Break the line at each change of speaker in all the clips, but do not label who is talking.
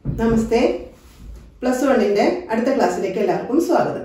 നമസ്തേ plus വണ്ണിന്റെ അടുത്ത ക്ലാസ്സിലേക്ക് എല്ലാവർക്കും സ്വാഗതം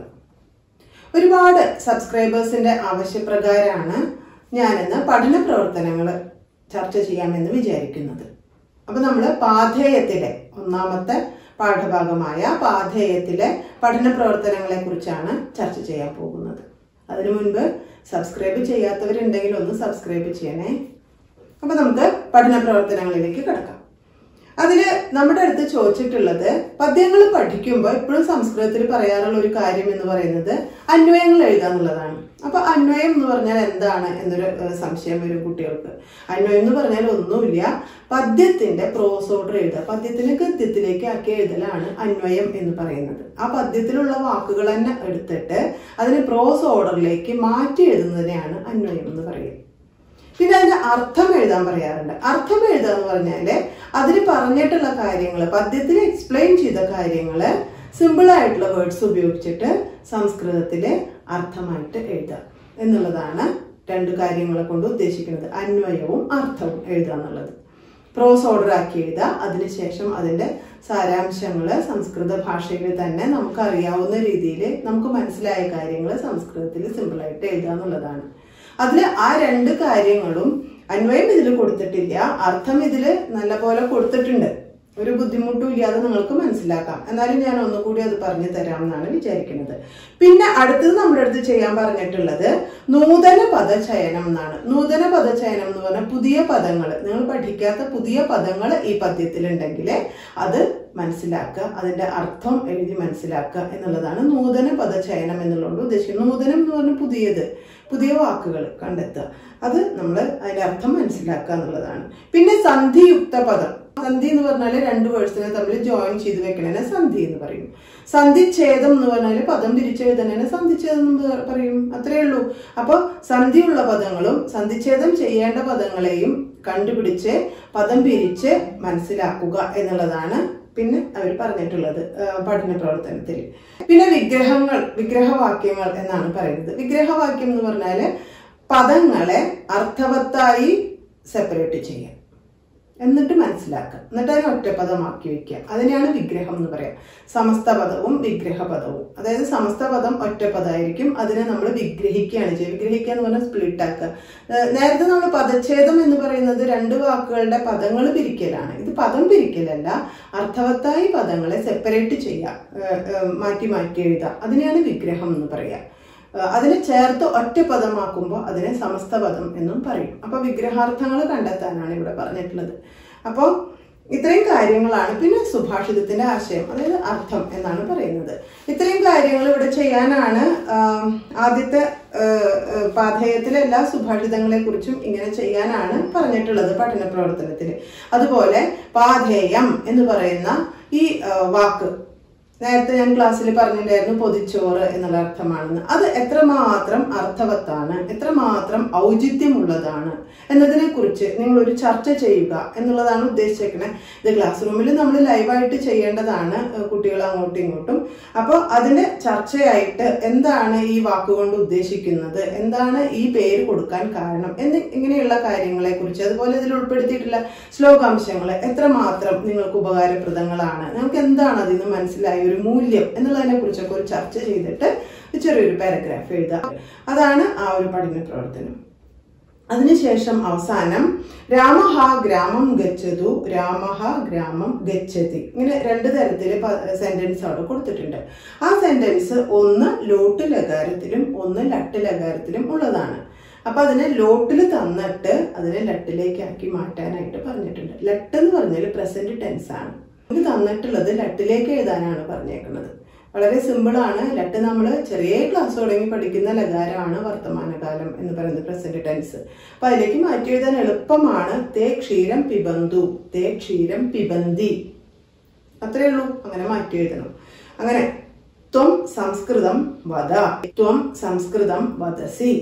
ഒരുപാട് സബ്സ്ക്രൈബേഴ്സിന്റെ ആവശ്യപ്രകാരമാണ് ഞാനിന്ന് പഠന പ്രവർത്തനങ്ങൾ ചർച്ച ചെയ്യാമെന്ന് വിചാരിക്കുന്നത് അപ്പൊ നമ്മൾ പാധേയത്തിലെ ഒന്നാമത്തെ പാഠഭാഗമായ പാധേയത്തിലെ പഠന പ്രവർത്തനങ്ങളെ കുറിച്ചാണ് ചർച്ച ചെയ്യാൻ പോകുന്നത് അതിനു മുൻപ് സബ്സ്ക്രൈബ് ചെയ്യാത്തവരുണ്ടെങ്കിൽ ഒന്ന് സബ്സ്ക്രൈബ് ചെയ്യണേ അപ്പൊ നമുക്ക് പഠന പ്രവർത്തനങ്ങളിലേക്ക് കിടക്കാം അതില് നമ്മുടെ അടുത്ത് ചോദിച്ചിട്ടുള്ളത് പദ്യങ്ങൾ പഠിക്കുമ്പോൾ എപ്പോഴും സംസ്കൃതത്തിൽ പറയാറുള്ള ഒരു കാര്യം എന്ന് പറയുന്നത് അന്വയങ്ങൾ എഴുതാന്നുള്ളതാണ് അപ്പൊ അന്വയം എന്ന് പറഞ്ഞാൽ എന്താണ് എന്നൊരു ഏഹ്, സംശയം വരും കുട്ടികൾക്ക് അന്വയം എന്ന് പറഞ്ഞാൽ ഒന്നുമില്ല പദ്യത്തിന്റെ പ്രോസ് ഓർഡർ എഴുതുക പദ്യത്തിന് ഗദ്യത്തിലേക്ക് ആക്കി എഴുതലാണ് അന്വയം എന്ന് പറയുന്നത് ആ പദ്യത്തിലുള്ള വാക്കുകൾ തന്നെ എടുത്തിട്ട് അതിന് പ്രോസ് ഓർഡറിലേക്ക് മാറ്റി എഴുതുന്നതിനെയാണ് അന്വയം എന്ന് പറയുന്നത് പിന്നെ അതിന്റെ അർത്ഥം എഴുതാൻ പറയാറുണ്ട് അർത്ഥം എഴുതുക എന്ന് പറഞ്ഞാല് അതിന് പറഞ്ഞിട്ടുള്ള കാര്യങ്ങൾ പദ്യത്തിൽ എക്സ്പ്ലെയിൻ ചെയ്ത കാര്യങ്ങള് സിമ്പിൾ ആയിട്ടുള്ള വേർഡ്സ് ഉപയോഗിച്ചിട്ട് സംസ്കൃതത്തിലെ അർത്ഥമായിട്ട് എഴുതുക എന്നുള്ളതാണ് രണ്ട് കാര്യങ്ങളെ കൊണ്ട് ഉദ്ദേശിക്കുന്നത് അന്വയവും അർത്ഥവും എഴുതുക എന്നുള്ളത് പ്രോസ് ഓർഡർ ആക്കി എഴുതുക അതിനുശേഷം അതിന്റെ സാരാംശങ്ങള് സംസ്കൃത ഭാഷയിൽ തന്നെ നമുക്ക് അറിയാവുന്ന രീതിയിൽ നമുക്ക് മനസ്സിലായ കാര്യങ്ങൾ സംസ്കൃതത്തിൽ സിമ്പിളായിട്ട് എഴുതുക എന്നുള്ളതാണ് അതിൽ ആ രണ്ട് കാര്യങ്ങളും അന്വയം ഇതിൽ കൊടുത്തിട്ടില്ല അർത്ഥം ഇതിൽ നല്ലപോലെ കൊടുത്തിട്ടുണ്ട് ഒരു ബുദ്ധിമുട്ടും ഇല്ലാതെ നിങ്ങൾക്ക് മനസ്സിലാക്കാം എന്നാലും ഞാൻ ഒന്നുകൂടി അത് പറഞ്ഞു തരാം എന്നാണ് വിചാരിക്കുന്നത് പിന്നെ അടുത്തത് നമ്മുടെ അടുത്ത് ചെയ്യാൻ പറഞ്ഞിട്ടുള്ളത് നൂതന പദചയനം എന്നാണ് നൂതന പദചയനം എന്ന് പറഞ്ഞാൽ പുതിയ പദങ്ങൾ നിങ്ങൾ പഠിക്കാത്ത പുതിയ പദങ്ങൾ ഈ പദ്യത്തിലുണ്ടെങ്കിൽ അത് മനസ്സിലാക്കുക അതിന്റെ അർത്ഥം എഴുതി മനസ്സിലാക്കുക എന്നുള്ളതാണ് നൂതന പദചയനം എന്നുള്ളത് ഉദ്ദേശിക്കുന്നത് നൂതനം എന്ന് പറഞ്ഞാൽ പുതിയത് പുതിയ വാക്കുകൾ കണ്ടെത്തുക അത് നമ്മൾ അതിന്റെ അർത്ഥം മനസ്സിലാക്കുക എന്നുള്ളതാണ് പിന്നെ സന്ധിയുക്ത പദം സന്ധി എന്ന് പറഞ്ഞാൽ രണ്ട് വേർഡ്സിനെ തമ്മിൽ ജോയിൻ ചെയ്ത് വെക്കണതിനെ സന്ധി എന്ന് പറയും സന്ധിച്ഛേദം എന്ന് പറഞ്ഞാൽ പദം പിരിച്ചെഴുതണതിനെ സന്ധിച്ഛേദം എന്ന് പറയും അത്രയേ ഉള്ളൂ അപ്പൊ സന്ധിയുള്ള പദങ്ങളും സന്ധിച്ഛേദം ചെയ്യേണ്ട പദങ്ങളെയും കണ്ടുപിടിച്ച് പദം പിരിച്ച് മനസ്സിലാക്കുക എന്നുള്ളതാണ് പിന്നെ അവർ പറഞ്ഞിട്ടുള്ളത് ആ, പഠന പ്രവർത്തനത്തിൽ പിന്നെ വിഗ്രഹങ്ങൾ വിഗ്രഹവാക്യങ്ങൾ എന്നാണ് പറയുന്നത് വിഗ്രഹവാക്യം എന്ന് പറഞ്ഞാല് പദങ്ങളെ അർത്ഥവത്തായി സെപ്പറേറ്റ് ചെയ്യാം എന്നിട്ട് മനസ്സിലാക്കുക എന്നിട്ട് അതിനെ ഒറ്റപ്പദമാക്കി വെക്കുക അതിനെയാണ് വിഗ്രഹം എന്ന് പറയാം സമസ്ത പദവും വിഗ്രഹ പദവും അതായത് സമസ്ത പദം ഒറ്റപ്പദമായിരിക്കും അതിനെ നമ്മൾ വിഗ്രഹിക്കുകയാണ് ചെയ്യുക വിഗ്രഹിക്കുക എന്ന് പറഞ്ഞാൽ സ്പ്ലിറ്റ് ആക്കുക ഏഹ് നേരത്തെ നമ്മൾ പദച്ഛേദം എന്ന് പറയുന്നത് രണ്ട് വാക്കുകളുടെ പദങ്ങൾ പിരിക്കലാണ് ഇത് പദം പിരിക്കലല്ല അർത്ഥവത്തായി പദങ്ങളെ സെപ്പറേറ്റ് ചെയ്യുക ഏഹ് ഏഹ് മാറ്റി മാറ്റി എഴുതുക അതിനെയാണ് വിഗ്രഹം എന്ന് പറയുക ഏഹ് അതിനെ ചേർത്ത് ഒറ്റ പദമാക്കുമ്പോൾ അതിനെ സമസ്ത പദം എന്നും പറയും അപ്പൊ വിഗ്രഹാർത്ഥങ്ങൾ കണ്ടെത്താനാണ് ഇവിടെ പറഞ്ഞിട്ടുള്ളത് അപ്പോൾ ഇത്രയും കാര്യങ്ങളാണ് പിന്നെ സുഭാഷിതത്തിന്റെ ആശയം അതായത് അർത്ഥം എന്നാണ് പറയുന്നത് ഇത്രയും കാര്യങ്ങൾ ഇവിടെ ചെയ്യാനാണ് ആം, ആദ്യത്തെ ഏഹ്, ഏഹ്, പാഥേയത്തിലെ എല്ലാ സുഭാഷിതങ്ങളെ കുറിച്ചും ഇങ്ങനെ ചെയ്യാനാണ് പറഞ്ഞിട്ടുള്ളത് പഠന പ്രവർത്തനത്തിൽ അതുപോലെ പാഥേയം എന്ന് പറയുന്ന ഈ ഏഹ്, വാക്ക് നേരത്തെ ഞാൻ ക്ലാസ്സിൽ പറഞ്ഞിട്ടുണ്ടായിരുന്നു പൊതിച്ചോറ് എന്നുള്ള അർത്ഥമാണെന്ന് അത് എത്രമാത്രം അർത്ഥവത്താണ് എത്രമാത്രം ഔചിത്യമുള്ളതാണ് എന്നതിനെ കുറിച്ച് നിങ്ങൾ ഒരു ചർച്ച ചെയ്യുക എന്നുള്ളതാണ് ഉദ്ദേശിച്ചേക്കണേ ഇത് ക്ലാസ് റൂമിൽ നമ്മൾ ലൈവായിട്ട് ചെയ്യേണ്ടതാണ് ഏഹ് കുട്ടികൾ അങ്ങോട്ടും ഇങ്ങോട്ടും അപ്പോൾ അതിന്റെ ചർച്ചയായിട്ട് എന്താണ് ഈ വാക്കുകൊണ്ട് ഉദ്ദേശിക്കുന്നത് എന്താണ് ഈ പേര് കൊടുക്കാൻ കാരണം എന്ന് ഇങ്ങനെയുള്ള കാര്യങ്ങളെ കുറിച്ച് അതുപോലെ ഇതിൽ ഉൾപ്പെടുത്തിയിട്ടുള്ള ശ്ലോകാംശങ്ങൾ എത്രമാത്രം നിങ്ങൾക്ക് ഉപകാരപ്രദങ്ങളാണ് നിങ്ങൾക്ക് എന്താണ് അതിൽ നിന്ന് മനസ്സിലായ ഒരു മൂല്യം എന്നുള്ളതിനെ കുറിച്ചൊക്കെ ഒരു ചർച്ച ചെയ്തിട്ട് ചെറിയൊരു പാരഗ്രാഫ് എഴുതുക അതാണ് ആ ഒരു പഠന പ്രവർത്തനം അതിനുശേഷം അവസാനം രാമഹ ഗ്രാമം ഗച്ഛതു രാമഹ ഗ്രാമം ഗച്ഛതി ഇങ്ങനെ രണ്ട് തരത്തിൽ സെന്റൻസ് അവിടെ കൊടുത്തിട്ടുണ്ട് ആ സെന്റൻസ് ഒന്ന് ലോട്ട് ലകാരത്തിലും ഒന്ന് ലട്ട് ലകാരത്തിലും ഉള്ളതാണ് അപ്പൊ അതിനെ ലോട്ടിൽ തന്നിട്ട് അതിനെ ലട്ടിലേക്കാക്കി മാറ്റാനായിട്ട് പറഞ്ഞിട്ടുണ്ട് ലട്ട് എന്ന് പറഞ്ഞാൽ പ്രസന്റ് ടെൻസ് ആണ് ഇത് തന്നിട്ടുള്ളത് ലട്ടിലേക്ക് എഴുതാനാണ് പറഞ്ഞേക്കുന്നത് വളരെ സിമ്പിൾ ആണ് ലട്ട് നമ്മൾ ചെറിയ ക്ലാസ് തുടങ്ങി പഠിക്കുന്ന ലകാരമാണ് വർത്തമാനകാലം എന്ന് പറയുന്നത് പ്രസന്റ് ടെൻസ് അപ്പൊ അതിലേക്ക് മാറ്റി എഴുതാൻ എളുപ്പമാണ് തേ ക്ഷീരം പിബന്തു തേ ക്ഷീരം പിബന്തി അത്രേ ഉള്ളൂ അങ്ങനെ മാറ്റി എഴുതണം അങ്ങനെ ത്വം സംസ്കൃതം വദ ത്വം സംസ്കൃതം വദസി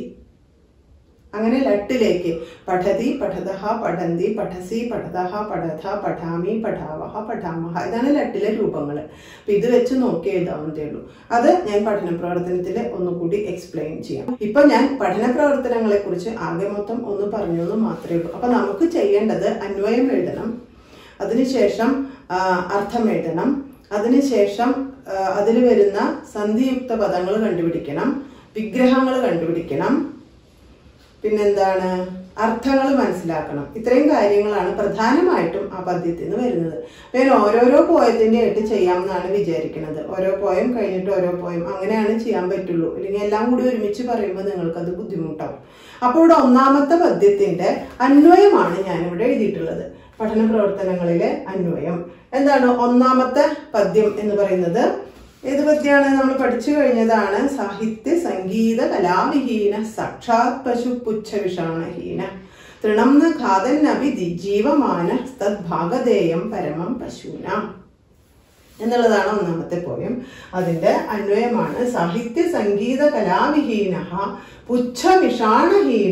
അങ്ങനെ ലട്ടിലേക്ക് പഠതി പഠതഹ പഠന്തി പഠസി പഠതഹ പഠഥ പഠാമി പഠാവഹ പഠാമഹ ഇതാണ് ലട്ടിലെ രൂപങ്ങൾ അപ്പൊ ഇത് വെച്ച് നോക്കി എഴുതാവുന്നതേ ഉള്ളൂ അത് ഞാൻ പഠന പ്രവർത്തനത്തിൽ ഒന്നുകൂടി എക്സ്പ്ലെയിൻ ചെയ്യാം ഇപ്പൊ ഞാൻ പഠന പ്രവർത്തനങ്ങളെ കുറിച്ച് ആകെ മൊത്തം ഒന്ന് പറഞ്ഞു എന്ന് മാത്രമേ ഉള്ളൂ അപ്പൊ നമുക്ക് ചെയ്യേണ്ടത് അന്വയം എഴുതണം അതിനുശേഷം അർത്ഥം എഴുതണം അതിനുശേഷം അതിൽ വരുന്ന സന്ധിയുക്ത പദങ്ങൾ കണ്ടുപിടിക്കണം വിഗ്രഹങ്ങൾ കണ്ടുപിടിക്കണം പിന്നെന്താണ് അർത്ഥങ്ങൾ മനസ്സിലാക്കണം ഇത്രയും കാര്യങ്ങളാണ് പ്രധാനമായിട്ടും ആ പദ്യത്തിൽ നിന്ന് വരുന്നത് ഞാൻ ഓരോരോ പോയത്തിന്റെ ആയിട്ട് ചെയ്യാമെന്നാണ് വിചാരിക്കുന്നത് ഓരോ പോയം കഴിഞ്ഞിട്ട് ഓരോ പോയം അങ്ങനെയാണ് ചെയ്യാൻ പറ്റുള്ളൂ അല്ലെങ്കിൽ എല്ലാം കൂടി ഒരുമിച്ച് പറയുമ്പോൾ നിങ്ങൾക്കത് ബുദ്ധിമുട്ടാവും അപ്പോൾ ഇവിടെ ഒന്നാമത്തെ പദ്യത്തിന്റെ അന്വയമാണ് ഞാനിവിടെ എഴുതിയിട്ടുള്ളത് പഠന പ്രവർത്തനങ്ങളിലെ അന്വയം എന്താണ് ഒന്നാമത്തെ പദ്യം എന്ന് പറയുന്നത് ഏത് പദ്യമാണ് നമ്മൾ പഠിച്ചു കഴിഞ്ഞതാണ് സാഹിത്യ സംഗീത കലാവിഹീന സാക്ഷാത് പശു പുച്ഛ വിഷാണഹീന തൃണം ന ഖാതൻ അഭി ജീവമാന തദ്ഭാഗധേയം പരമം പശൂന എന്നുള്ളതാണ് ഒന്നാമത്തെ പോയം അതിന്റെ അന്വയമാണ് സാഹിത്യ സംഗീത കലാവിഹീന പുച്ഛ വിഷാണഹീന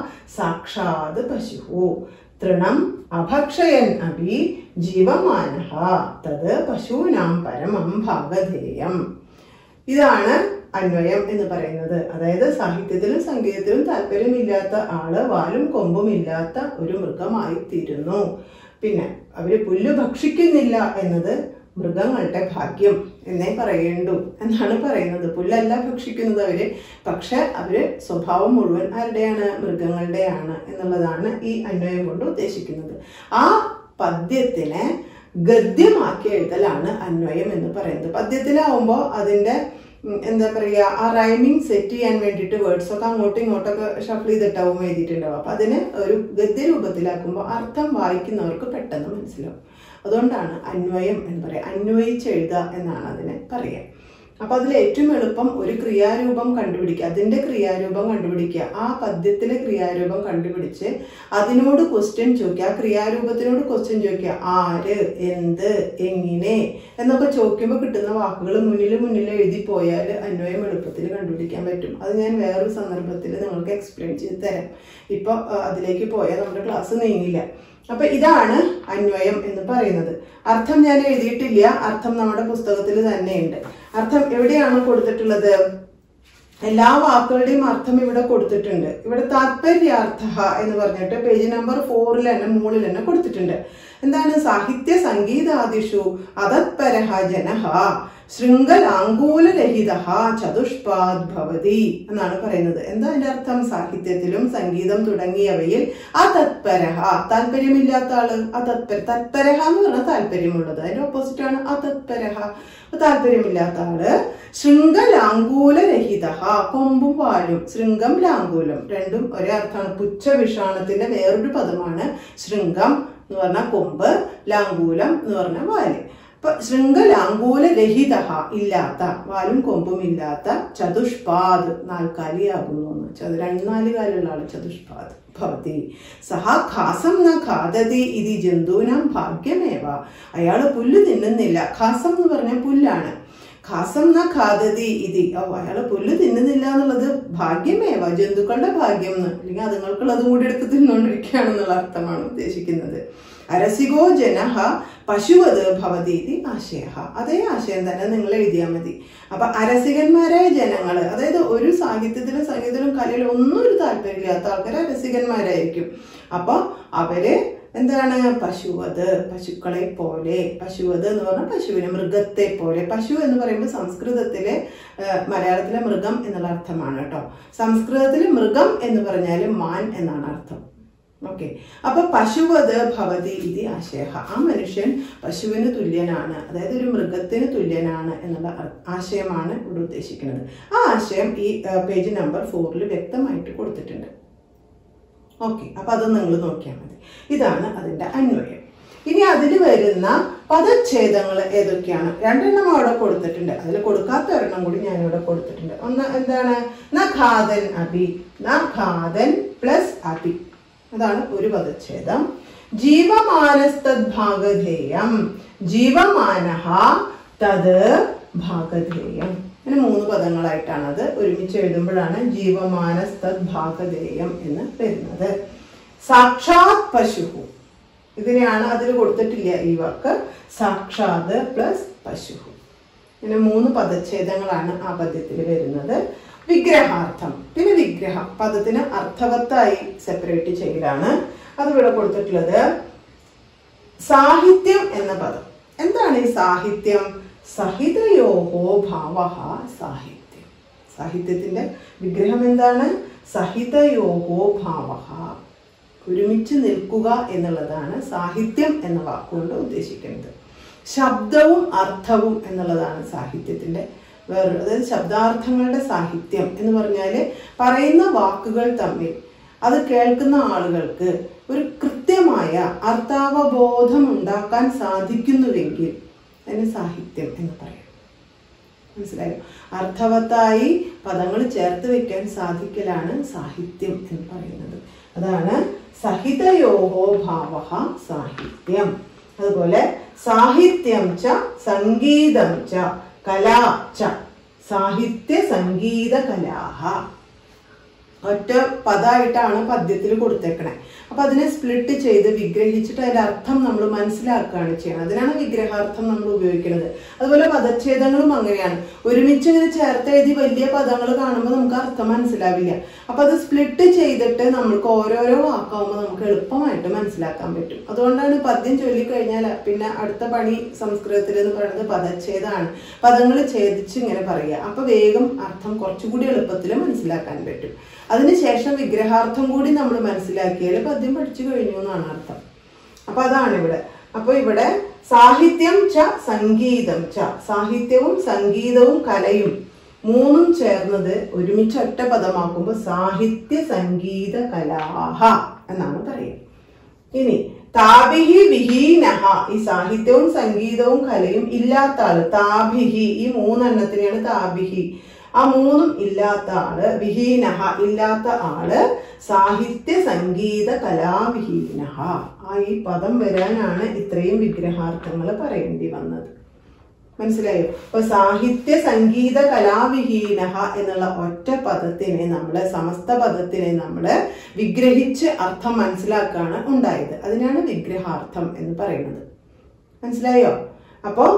സാക്ഷാത് പശു തൃണം അഭക്ഷയൻ അപി ജീവമാന തത് പശൂനാം പരമം ഭാഗധേയം ഇതാണ് അന്വയം എന്ന് പറയുന്നത് അതായത് സാഹിത്യത്തിലും സംഗീതത്തിലും താല്പര്യമില്ലാത്ത ആള് വാലും കൊമ്പും ഇല്ലാത്ത ഒരു മൃഗമായി തീരുന്നു പിന്നെ അവര് പുല്ല് ഭക്ഷിക്കുന്നില്ല എന്നത് മൃഗങ്ങളുടെ ഭാഗ്യം എന്നേ പറയേണ്ടു എന്നാണ് പറയുന്നത് പുല്ലല്ല ഭക്ഷിക്കുന്നത് അവര് പക്ഷെ അവര് സ്വഭാവം മുഴുവൻ ആരുടെയാണ് മൃഗങ്ങളുടെയാണ് എന്നുള്ളതാണ് ഈ അന്വയം കൊണ്ട് ഉദ്ദേശിക്കുന്നത് ആ പദ്യത്തിനെ ഗദ്യമാക്കി എഴുതലാണ് അന്വയം എന്ന് പറയുന്നത് പദ്യത്തിലാവുമ്പോൾ അതിന്റെ എന്താ പറയുക ആ റൈമിങ് സെറ്റ് ചെയ്യാൻ വേണ്ടിയിട്ട് വേർഡ്സ് ഒക്കെ അങ്ങോട്ടും ഇങ്ങോട്ടൊക്കെ ഷഫിൾ ചെയ്തിട്ടാവും എഴുതിയിട്ടുണ്ടാവും അപ്പൊ അതിനെ ഒരു ഗദ്യ രൂപത്തിലാക്കുമ്പോൾ അർത്ഥം വായിക്കുന്നവർക്ക് പെട്ടെന്ന് മനസ്സിലാവും അതുകൊണ്ടാണ് അന്വയം എന്ന് പറയുക അന്വയിച്ച് എഴുതുക എന്നാണ് അതിനെ പറയുക അപ്പൊ അതിൽ ഏറ്റവും എളുപ്പം ഒരു ക്രിയാരൂപം കണ്ടുപിടിക്കുക അതിന്റെ ക്രിയാരൂപം കണ്ടുപിടിക്കുക ആ പദ്യത്തിലെ ക്രിയാരൂപം കണ്ടുപിടിച്ച് അതിനോട് ക്വസ്റ്റ്യൻ ചോദിക്കുക ആ ക്രിയാരൂപത്തിനോട് ക്വസ്റ്റ്യൻ ചോദിക്കുക ആര് എന്ത് എങ്ങനെ എന്നൊക്കെ ചോദിക്കുമ്പോൾ കിട്ടുന്ന വാക്കുകൾ മുന്നിൽ മുന്നിൽ എഴുതി പോയാൽ അന്വയം എളുപ്പത്തിൽ കണ്ടുപിടിക്കാൻ പറ്റും അത് ഞാൻ വേറൊരു സന്ദർഭത്തിൽ നിങ്ങൾക്ക് എക്സ്പ്ലെയിൻ ചെയ്ത് തരാം ഇപ്പൊ അതിലേക്ക് പോയാൽ നമ്മുടെ ക്ലാസ് നീങ്ങില്ല അപ്പൊ ഇതാണ് അന്വയം എന്ന് പറയുന്നത് അർത്ഥം ഞാൻ എഴുതിയിട്ടില്ല അർത്ഥം നമ്മുടെ പുസ്തകത്തിൽ തന്നെയുണ്ട് അർത്ഥം എവിടെയാണ് കൊടുത്തിട്ടുള്ളത് എല്ലാ വാക്കുകളുടെയും അർത്ഥം ഇവിടെ കൊടുത്തിട്ടുണ്ട് ഇവിടെ താത്പര്യാർത്ഥ എന്ന് പറഞ്ഞിട്ട് പേജ് നമ്പർ ഫോറിൽ തന്നെ മുകളിൽ തന്നെ കൊടുത്തിട്ടുണ്ട് എന്താണ് സാഹിത്യ സംഗീതാദിഷു അതത്പരഹ ജനഹ ശൃംഖലാങ്കൂലരഹിത ചതുഷ്പാദ് ഭവതി എന്നാണ് പറയുന്നത് എന്താ അതിന്റെ അർത്ഥം സാഹിത്യത്തിലും സംഗീതം തുടങ്ങിയവയിൽ അതത്പരഹ താല്പര്യമില്ലാത്ത ആള് അതത്പര തത്പരഹ എന്ന് പറഞ്ഞാൽ താല്പര്യമുള്ളത് അതിന്റെ ഓപ്പോസിറ്റ് ആണ് അതത്പരഹ താല്പര്യമില്ലാത്ത ആള് ശൃംഖലാങ്കൂലരഹിത കൊമ്പും വാലും ശൃംഗം ലാങ്കൂലം രണ്ടും ഒരേ അർത്ഥമാണ് പുച്ഛ വിഷാണത്തിന്റെ വേറൊരു പദമാണ് ശൃംഗം എന്ന് പറഞ്ഞാൽ കൊമ്പ് ലാങ്കൂലം എന്ന് പറഞ്ഞാൽ വാല് അപ്പൊ ശൃംഖലാങ്കൂല രഹിത ഇല്ലാത്ത വാലും കൊമ്പും ഇല്ലാത്ത ചതുഷ്പാദ് നാൽക്കാലിയാകുന്നു രണ്ട് നാല് കാലുള്ള ആള് ചതുഷ്പാദ് ഭവതി സഹ ഖാസം ന ഖാദതി ഇത് ജന്തുവിനാം ഭാഗ്യമേവ അയാള് പുല്ല് തിന്നുന്നില്ല ഖാസം എന്ന് പറഞ്ഞ പുല്ലാണ് ഖാസം ന ഖാദതി ഇതി ഓ അയാള് പുല്ല് തിന്നുന്നില്ല എന്നുള്ളത് ഭാഗ്യമേവ ജന്തുക്കളുടെ ഭാഗ്യം എന്ന് അല്ലെങ്കിൽ അതുങ്ങൾക്കുള്ളതും കൂടി എടുത്ത് തിന്നുകൊണ്ടിരിക്കുകയാണെന്നുള്ള അർത്ഥമാണ് ഉദ്ദേശിക്കുന്നത് അരസികോ ജനഹ പശുവത് ഭവതി ഇതി ആശയ അതേ ആശയം തന്നെ നിങ്ങൾ എഴുതിയാൽ മതി അപ്പൊ അരസികന്മാരായ ജനങ്ങള് അതായത് ഒരു സാഹിത്യത്തിലും സംഗീതത്തിലും കലയിലും ഒന്നും ഒരു താല്പര്യമില്ലാത്ത ആൾക്കാർ അരസികന്മാരായിരിക്കും അപ്പൊ അവര് എന്താണ് പശുവത് പശുക്കളെ പോലെ പശുവത് എന്ന് പറഞ്ഞാൽ പശുവിനെ മൃഗത്തെ പോലെ പശു എന്ന് പറയുമ്പോൾ സംസ്കൃതത്തിലെ മലയാളത്തിലെ മൃഗം എന്നുള്ള അർത്ഥമാണ് കേട്ടോ സംസ്കൃതത്തിലെ മൃഗം എന്ന് പറഞ്ഞാൽ മാൻ എന്നാണ് അർത്ഥം ഓക്കെ അപ്പൊ പശുവത് ഭവതി ഇത് ആശയ ആ മനുഷ്യൻ പശുവിന് തുല്യനാണ് അതായത് ഒരു മൃഗത്തിന് തുല്യനാണ് എന്നുള്ള ആശയമാണ് ഇവിടെ ഉദ്ദേശിക്കുന്നത് ആ ആശയം ഈ പേജ് നമ്പർ ഫോറിൽ വ്യക്തമായിട്ട് കൊടുത്തിട്ടുണ്ട് ഓക്കെ അപ്പൊ അത് നിങ്ങൾ നോക്കിയാൽ മതി ഇതാണ് അതിന്റെ അന്വയം ഇനി അതിൽ വരുന്ന പദച്ഛേദങ്ങൾ ഏതൊക്കെയാണ് രണ്ടെണ്ണം അവിടെ കൊടുത്തിട്ടുണ്ട് അതിൽ കൊടുക്കാത്ത ഒരെണ്ണം കൂടി ഞാനിവിടെ കൊടുത്തിട്ടുണ്ട് ഒന്ന് എന്താണ് നഖാദൻ അബി നഖാദൻ പ്ലസ് അബി അതാണ് ഒരു പദച്ഛേദം ജീവമാനസ്തദ്ഭാഗധേയം ജീവമാനഹ തത് ഭാഗധേയം അങ്ങനെ മൂന്ന് പദങ്ങളായിട്ടാണ് അത് ഒരുമിച്ച് എഴുതുമ്പോഴാണ് ജീവമാനസ്തദ്ഭാഗധേയം എന്ന് വരുന്നത് സാക്ഷാത് പശുഹു ഇതിനെയാണ് അതിൽ കൊടുത്തിട്ടില്ല ഈ വാക്ക് സാക്ഷാത് പ്ലസ് പശുഹു ഇങ്ങനെ മൂന്ന് പദച്ഛേദങ്ങളാണ് ആ പദ്യത്തിൽ വരുന്നത് വിഗ്രഹാർത്ഥം പിന്നെ വിഗ്രഹം പദത്തിന് അർത്ഥവത്തായി സെപ്പറേറ്റ് ചെയ്യലാണ് അത് ഇവിടെ കൊടുത്തിട്ടുള്ളത് സാഹിത്യം എന്ന പദം എന്താണ് ഈ സാഹിത്യം സഹിതയോഹോ ഭാവ സാഹിത്യം സാഹിത്യത്തിന്റെ വിഗ്രഹം എന്താണ് സഹിതയോഹോ ഭാവ ഒരുമിച്ച് നിൽക്കുക എന്നുള്ളതാണ് സാഹിത്യം എന്ന വാക്കുകൊണ്ട് ഉദ്ദേശിക്കുന്നത് ശബ്ദവും അർത്ഥവും എന്നുള്ളതാണ് സാഹിത്യത്തിന്റെ വേറെ അതായത് ശബ്ദാർത്ഥങ്ങളുടെ സാഹിത്യം എന്ന് പറഞ്ഞാൽ പറയുന്ന വാക്കുകൾ തമ്മിൽ അത് കേൾക്കുന്ന ആളുകൾക്ക് ഒരു കൃത്യമായ അർത്ഥാവബോധം ഉണ്ടാക്കാൻ സാധിക്കുന്നുവെങ്കിൽ അതിന് സാഹിത്യം എന്ന് പറയാം മനസ്സിലായോ അർത്ഥവത്തായി പദങ്ങൾ ചേർത്ത് വെക്കാൻ സാധിക്കലാണ് സാഹിത്യം എന്ന് പറയുന്നത് അതാണ് സഹിതയോഹോ ഭാവ സാഹിത്യം അതുപോലെ സാഹിത്യം ച സംഗീതം ച കലാ ച സാഹിത്യ സംഗീത കലാഹ ഒറ്റ പദമായിട്ടാണ് പദ്യത്തിൽ കൊടുത്തേക്കണേ അപ്പൊ അതിനെ സ്പ്ലിറ്റ് ചെയ്ത് വിഗ്രഹിച്ചിട്ട് അതിന്റെ അർത്ഥം നമ്മൾ മനസ്സിലാക്കുകയാണ് ചെയ്യുന്നത് അതിനാണ് വിഗ്രഹാർത്ഥം നമ്മൾ ഉപയോഗിക്കുന്നത് അതുപോലെ പദച്ഛേദങ്ങളും അങ്ങനെയാണ് ഒരുമിച്ച് ഇങ്ങനെ ചേർത്ത് എഴുതി വലിയ പദങ്ങൾ കാണുമ്പോൾ നമുക്ക് അർത്ഥം മനസ്സിലാവില്ല അപ്പൊ അത് സ്പ്ലിറ്റ് ചെയ്തിട്ട് നമ്മൾക്ക് ഓരോരോ വാക്കാവുമ്പോൾ നമുക്ക് എളുപ്പമായിട്ട് മനസ്സിലാക്കാൻ പറ്റും അതുകൊണ്ടാണ് പദ്യം ചൊല്ലിക്കഴിഞ്ഞാൽ പിന്നെ അടുത്ത പണി സംസ്കൃതത്തിൽ എന്ന് പറയുന്നത് പദച്ഛേദമാണ് പദങ്ങൾ ഛേദിച്ച് ഇങ്ങനെ പറയുക അപ്പൊ വേഗം അർത്ഥം കുറച്ചുകൂടി എളുപ്പത്തിൽ മനസ്സിലാക്കാൻ പറ്റും അതിനുശേഷം വിഗ്രഹാർത്ഥം കൂടി നമ്മൾ മനസ്സിലാക്കിയാൽ പദ്യം പഠിച്ചു കഴിഞ്ഞു എന്നാണ് അർത്ഥം അപ്പൊ അതാണ് ഇവിടെ അപ്പൊ ഇവിടെ സാഹിത്യം ച സംഗീതം ച സാഹിത്യവും സംഗീതവും കലയും മൂന്നും ചേർന്നത് ഒരുമിച്ച് ഒറ്റ പദമാക്കുമ്പോൾ സാഹിത്യ സംഗീത കലാഹ എന്നാണ് പറയുക ഇനി താഭിഹി വിഹീനഹ ഈ സാഹിത്യവും സംഗീതവും കലയും ഇല്ലാത്ത ആള് താഭിഹി ഈ മൂന്നെണ്ണത്തിനെയാണ് താഭിഹി ആ മൂന്നും ഇല്ലാത്ത ആള് വിഹീനഹ ഇല്ലാത്ത ആള് സാഹിത്യ സംഗീത കലാവിഹീനഹ ആ ഈ പദം വരാനാണ് ഇത്രയും വിഗ്രഹാർത്ഥങ്ങൾ പറയേണ്ടി വന്നത് മനസ്സിലായോ അപ്പൊ സാഹിത്യ സംഗീത കലാവിഹീനഹ എന്നുള്ള ഒറ്റ പദത്തിനെ നമ്മള് സമസ്ത പദത്തിനെ നമ്മള് വിഗ്രഹിച്ച് അർത്ഥം മനസ്സിലാക്കാണ് ഉണ്ടായത് അതിനാണ് വിഗ്രഹാർത്ഥം എന്ന് പറയുന്നത് മനസ്സിലായോ അപ്പോ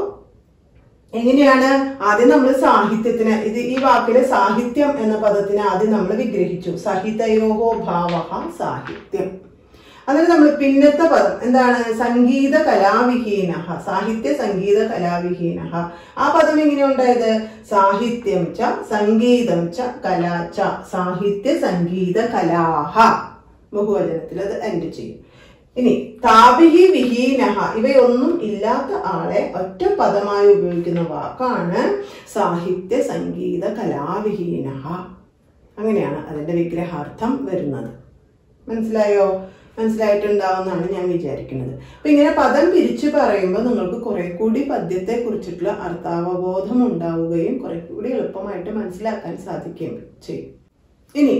എങ്ങനെയാണ് ആദ്യം നമ്മൾ സാഹിത്യത്തിന് ഇത് ഈ വാക്കിലെ സാഹിത്യം എന്ന പദത്തിനെ ആദ്യം നമ്മൾ വിഗ്രഹിച്ചു സഹിതയോഹോ ഭാവ സാഹിത്യം അതിന് നമ്മൾ പിന്നത്തെ പദം എന്താണ് സംഗീത കലാവിഹീന സാഹിത്യ സംഗീത കലാവിഹീന ആ പദം എങ്ങനെ ഉണ്ടായത് സാഹിത്യം ച സംഗീതം ച കലാ ച സാഹിത്യ സംഗീത കലാഹ ബഹുവചനത്തിൽ അത് എൻഡ് ചെയ്യും ഇനി താപിഹി വിഹീനഹ ഇവയൊന്നും ഇല്ലാത്ത ആളെ ഒറ്റ പദമായി ഉപയോഗിക്കുന്ന വാക്കാണ് സാഹിത്യ സംഗീത കലാവിഹീനഹ അങ്ങനെയാണ് അതിന്റെ വിഗ്രഹാർത്ഥം വരുന്നത് മനസ്സിലായോ മനസ്സിലായിട്ടുണ്ടാവുമെന്നാണ് ഞാൻ വിചാരിക്കുന്നത് അപ്പൊ ഇങ്ങനെ പദം പിരിച്ചു പറയുമ്പോൾ നിങ്ങൾക്ക് കുറെ കൂടി പദ്യത്തെ കുറിച്ചിട്ടുള്ള അർത്ഥാവബോധം ഉണ്ടാവുകയും കുറെ കൂടി എളുപ്പമായിട്ട് മനസ്സിലാക്കാൻ സാധിക്കുകയും ചെയ്യും ഇനി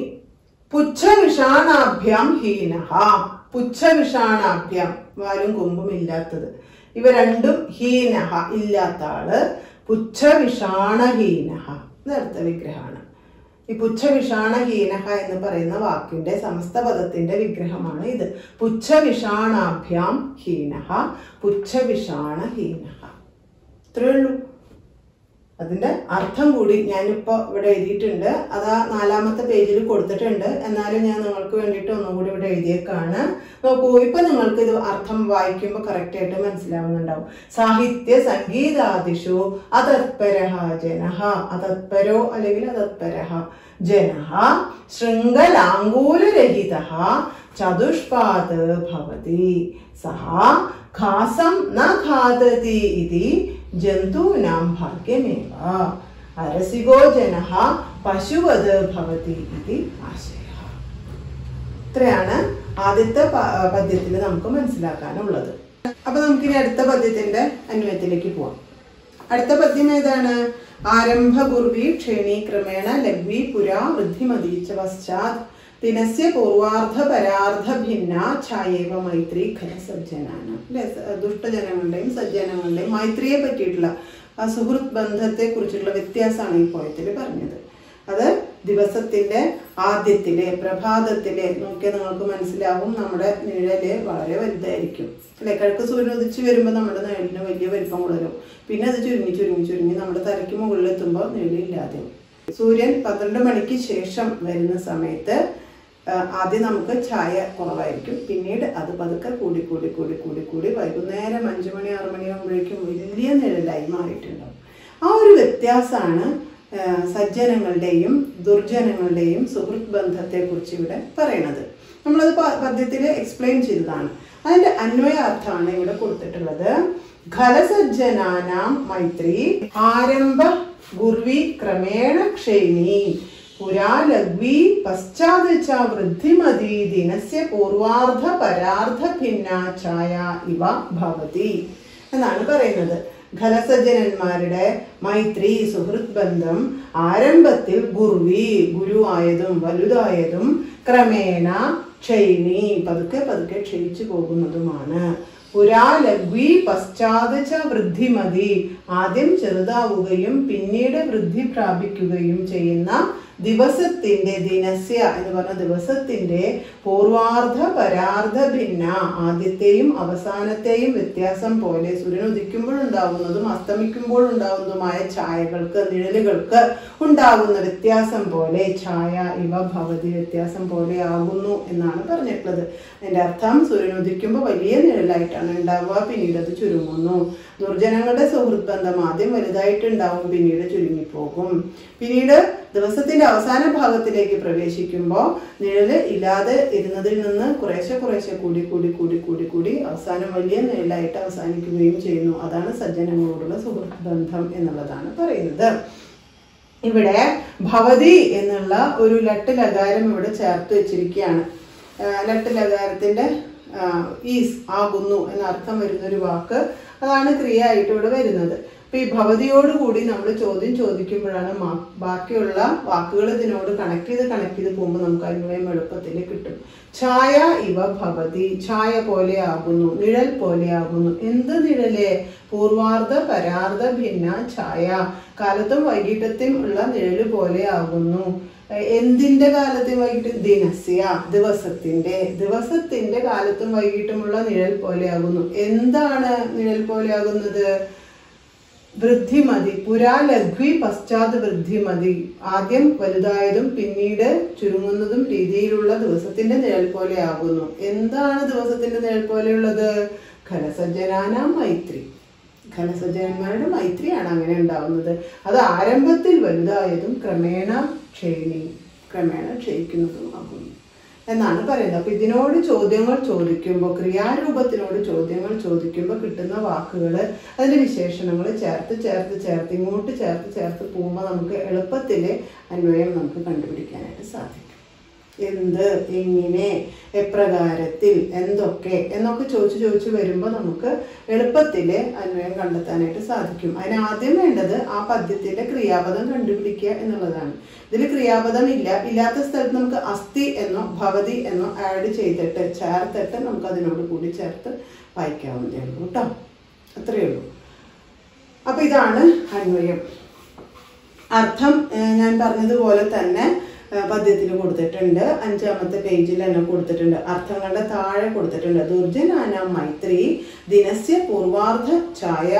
പുച്ഛവിഷാണാഭ്യാം ഹീനഹ പുച്ഛവിഷാണാഭ്യാം വാലും കൊമ്പും ഇല്ലാത്തത് ഇവ രണ്ടും ഹീനഹ ഇല്ലാത്ത ആള് പുച്ഛവിഷാണഹീനഹ ഇത് അടുത്ത വിഗ്രഹമാണ് ഈ പുച്ഛവിഷാണഹീനഹ എന്ന് പറയുന്ന വാക്കിന്റെ സമസ്ത പദത്തിന്റെ വിഗ്രഹമാണ് ഇത് പുച്ഛവിഷാണാഭ്യാം ഹീനഹ പുച്ഛവിഷാണഹീനഹ ഇത്രയേ ഉള്ളൂ അതിന്റെ അർത്ഥം കൂടി ഞാനിപ്പോ ഇവിടെ എഴുതിയിട്ടുണ്ട് അത് ആ നാലാമത്തെ പേജിൽ കൊടുത്തിട്ടുണ്ട് എന്നാലും ഞാൻ നിങ്ങൾക്ക് വേണ്ടിയിട്ട് ഒന്നുകൂടി ഇവിടെ എഴുതിയേക്കാണ് നോക്കൂ ഇപ്പൊ നിങ്ങൾക്ക് ഇത് അർത്ഥം വായിക്കുമ്പോൾ കറക്റ്റ് ആയിട്ട് മനസ്സിലാവുന്നുണ്ടാവും സാഹിത്യ സംഗീതാദിഷു അതത്പരഹ ജനഹ അതത്പരോ അല്ലെങ്കിൽ അതത്പരഹ ജനഹ ശൃംഖലാങ്കൂലരഹിത ചതുഷ്പാദ് ഭവതി സഹ ഖാസം ന ഖാദതി ഇതി ജന്തൂനാം ഭാഗ്യമേവ അരസികോ ജനഃ പശുവത് ഭവതി ഇതി ആശയ ഇത്രയാണ് ആദ്യത്തെ പദ്യത്തിൽ നമുക്ക് മനസ്സിലാക്കാനുള്ളത് അപ്പൊ നമുക്കിനി അടുത്ത പദ്യത്തിന്റെ അന്വയത്തിലേക്ക് പോവാം അടുത്ത പദ്യം ഏതാണ് ആരംഭപൂർവി ക്ഷേണി ക്രമേണ ലഘ്വി പുരാ വൃദ്ധിമതീച്ച പശ്ചാത് ദിനസ്യ പൂർവാർദ്ധ പരാർദ്ധ ഭിന്ന ഛായേവ മൈത്രി ഖല സജ്ജനാണ് അല്ലെ ദുഷ്ടജനങ്ങളുടെയും സജ്ജനങ്ങളുടെയും മൈത്രിയെ പറ്റിയിട്ടുള്ള ആ സുഹൃത്ത് ബന്ധത്തെ കുറിച്ചുള്ള വ്യത്യാസമാണ് ഈ പോയത്തിൽ പറഞ്ഞത് അത് ദിവസത്തിന്റെ ആദ്യത്തിലെ പ്രഭാതത്തിലെ നോക്കിയാൽ നിങ്ങൾക്ക് മനസ്സിലാവും നമ്മുടെ നിഴല് വളരെ വലുതായിരിക്കും അല്ലെ കിഴക്ക് സൂര്യൻ ഉദിച്ചു വരുമ്പോൾ നമ്മുടെ നിഴലിന് വലിയ വലിപ്പം വളരും പിന്നെ അത് ചുരുങ്ങി ചുരുങ്ങി ചുരുങ്ങി നമ്മുടെ തലയ്ക്ക് മുകളിലെത്തുമ്പോൾ നിഴലില്ലാതെ സൂര്യൻ പന്ത്രണ്ട് മണിക്ക് ശേഷം വരുന്ന സമയത്ത് ആ, ആദ്യം നമുക്ക് ചായ കുറവായിരിക്കും പിന്നീട് അത് പതുക്കെ കൂടി കൂടി കൂടി കൂടി കൂടി വൈകുന്നേരം അഞ്ചു മണി ആറു മണിയാകുമ്പോഴേക്കും വലിയ നിഴലായി മാറിയിട്ടുണ്ടാവും ആ ഒരു വ്യത്യാസമാണ് ആ, സജ്ജനങ്ങളുടെയും ദുർജനങ്ങളുടെയും സുഹൃത്ത് ബന്ധത്തെക്കുറിച്ച് ഇവിടെ പറയണത് നമ്മളത് പദ്യത്തിൽ എക്സ്പ്ലെയിൻ ചെയ്തതാണ് അതിന്റെ അന്വയാർത്ഥമാണ് ഇവിടെ കൊടുത്തിട്ടുള്ളത് ഖലസജ്ജനാനാം മൈത്രി ആരംഭ ഗുർവി ക്രമേണ ക്ഷേണി പുരാ ലഘ്വി പശ്ചാത് ച വൃദ്ധിമതി ദിനസ്യ പൂർവാർദ്ധ പരാർദ്ധ ഭിന്ന ഛായ ഇവ ഭവതി എന്നാണ് പറയുന്നത് ഖലസജ്ജനന്മാരുടെ മൈത്രി സുഹൃത്ത് ബന്ധം ആരംഭത്തിൽ ഗുർവി ഗുരുവായതും വലുതായതും ക്രമേണ ക്ഷയിനി പതുക്കെ പതുക്കെ ക്ഷയിച്ചു പോകുന്നതുമാണ് പുരാ ലഘ്വി പശ്ചാത് ച വൃദ്ധിമതി ആദ്യം ചെറുതാവുകയും പിന്നീട് വൃദ്ധി പ്രാപിക്കുകയും ചെയ്യുന്ന ദിവസത്തിന്റെ ദിനസ്യ എന്ന് പറഞ്ഞ ദിവസത്തിന്റെ പൂർവാർദ്ധ പരാർദ്ധ ഭിന്ന ആദ്യത്തെയും അവസാനത്തെയും വ്യത്യാസം പോലെ സൂര്യൻ ഉദിക്കുമ്പോഴുണ്ടാവുന്നതും അസ്തമിക്കുമ്പോഴുണ്ടാവുന്നതുമായ ഛായകൾക്ക് നിഴലുകൾക്ക് ഉണ്ടാകുന്ന വ്യത്യാസം പോലെ ഛായ ഇവ ഭവതി വ്യത്യാസം പോലെ ആകുന്നു എന്നാണ് പറഞ്ഞിട്ടുള്ളത് അതിന്റെ അർത്ഥം സൂര്യൻ ഉദിക്കുമ്പോൾ വലിയ നിഴലായിട്ടാണ് ഉണ്ടാവുക പിന്നീട് അത് ചുരുങ്ങുന്നു ദുർജനങ്ങളുടെ സുഹൃത്ത് ബന്ധം ആദ്യം വലുതായിട്ടുണ്ടാവും പിന്നീട് ചുരുങ്ങിപ്പോകും പിന്നീട് ദിവസത്തിന്റെ അവസാന ഭാഗത്തിലേക്ക് പ്രവേശിക്കുമ്പോൾ നിഴല് ഇല്ലാതെ ഇരുന്നതിൽ നിന്ന് കുറേശ്ശെ കുറേശ്ശെ കൂടി കൂടി കൂടി കൂടി കൂടി അവസാനം വലിയ നിഴലായിട്ട് അവസാനിക്കുകയും ചെയ്യുന്നു അതാണ് സജ്ജനങ്ങളോടുള്ള സുഹൃത്ത് ബന്ധം എന്നുള്ളതാണ് പറയുന്നത് ഇവിടെ ഭവതി എന്നുള്ള ഒരു ലട്ട് ലകാരം ഇവിടെ ചേർത്ത് വെച്ചിരിക്കുകയാണ് ആ, ലട്ട് ലകാരത്തിന്റെ ആ, ഈസ് ആകുന്നു എന്നർത്ഥം വരുന്ന ഒരു വാക്ക് അതാണ് ക്രിയ ആയിട്ട് ഇവിടെ വരുന്നത് അപ്പൊ ഈ ഭവതിയോട് കൂടി നമ്മൾ ചോദ്യം ചോദിക്കുമ്പോഴാണ് മാ- ബാക്കിയുള്ള വാക്കുകൾ ഇതിനോട് കണക്ട് ചെയ്ത് കണക്ട് ചെയ്ത് പോകുമ്പോൾ നമുക്ക് അന്വയം എളുപ്പത്തിൽ കിട്ടും ഛായ ഇവ ഭവതി ഛായ പോലെ ആകുന്നു നിഴൽ പോലെ ആകുന്നു എന്ത് നിഴല് പൂർവാർദ്ധ പരാർദ്ധ ഭിന്ന ഛായ കാലത്തും വൈകിട്ടത്തെയും ഉള്ള നിഴല് പോലെ ആകുന്നു എ- എന്തിന്റെ കാലത്തും വൈകിട്ട് ദിനസ്യ ദിവസത്തിന്റെ ദിവസത്തിന്റെ കാലത്തും വൈകിട്ടുമുള്ള നിഴൽ പോലെയാകുന്നു എന്താണ് നിഴൽ പോലെയാകുന്നത് വൃദ്ധിമതി പുരാ ലഘ്വി പശ്ചാത് വൃദ്ധിമതി ആദ്യം വലുതായതും പിന്നീട് ചുരുങ്ങുന്നതും രീതിയിലുള്ള ദിവസത്തിന്റെ നിഴൽ പോലെയാകുന്നു എന്താണ് ദിവസത്തിന്റെ നിഴൽ പോലെയുള്ളത് ഖലസജ്ജനാന മൈത്രി ഖലസജ്ജനന്മാരുടെ മൈത്രിയാണ് അങ്ങനെ ഉണ്ടാവുന്നത് അത് ആരംഭത്തിൽ വലുതായതും ക്രമേണ ക്ഷയിനി ക്രമേണ ക്ഷയിക്കുന്നതും ആകുന്നു എന്നാണ് പറയുന്നത് അപ്പൊ ഇതിനോട് ചോദ്യങ്ങൾ ചോദിക്കുമ്പോൾ ക്രിയാരൂപത്തിനോട് ചോദ്യങ്ങൾ ചോദിക്കുമ്പോൾ കിട്ടുന്ന വാക്കുകൾ അതിന്റെ വിശേഷണങ്ങൾ ചേർത്ത് ചേർത്ത് ചേർത്ത് ഇങ്ങോട്ട് ചേർത്ത് ചേർത്ത് പോകുമ്പോൾ നമുക്ക് എളുപ്പത്തിൽ അന്വയം നമുക്ക് കണ്ടുപിടിക്കാനായിട്ട് സാധിക്കും എന്ത് എങ്ങനെ എപ്രകാരത്തിൽ എന്തൊക്കെ എന്നൊക്കെ ചോദിച്ച് ചോദിച്ച് വരുമ്പോൾ നമുക്ക് എളുപ്പത്തിൽ അന്വയം കണ്ടെത്താനായിട്ട് സാധിക്കും അതിന് ആദ്യം വേണ്ടത് ആ പദ്യത്തിന്റെ ക്രിയാപദം കണ്ടുപിടിക്കുക എന്നുള്ളതാണ് ഇതിൽ ക്രിയാപദം ഇല്ല ഇല്ലാത്ത സ്ഥലത്ത് നമുക്ക് അസ്ഥി എന്നോ ഭവതി എന്നോ ആഡ് ചെയ്തിട്ട് ചേർത്തിട്ട് നമുക്ക് അതിനോട് കൂടി ചേർത്ത് വായിക്കാവുന്നതേ ഉള്ളൂ കേട്ടോ അത്രയേ ഉള്ളൂ അപ്പൊ ഇതാണ് അന്വയം അർത്ഥം ഏഹ്, ഞാൻ പറഞ്ഞതുപോലെ തന്നെ പദ്യത്തിൽ കൊടുത്തിട്ടുണ്ട് അഞ്ചാമത്തെ പേജിൽ തന്നെ കൊടുത്തിട്ടുണ്ട് അർത്ഥങ്ങളുടെ താഴെ കൊടുത്തിട്ടുണ്ട് ദുർജനാന മൈത്രി ദിനസ്യ പൂർവാർദ്ധ ഛായ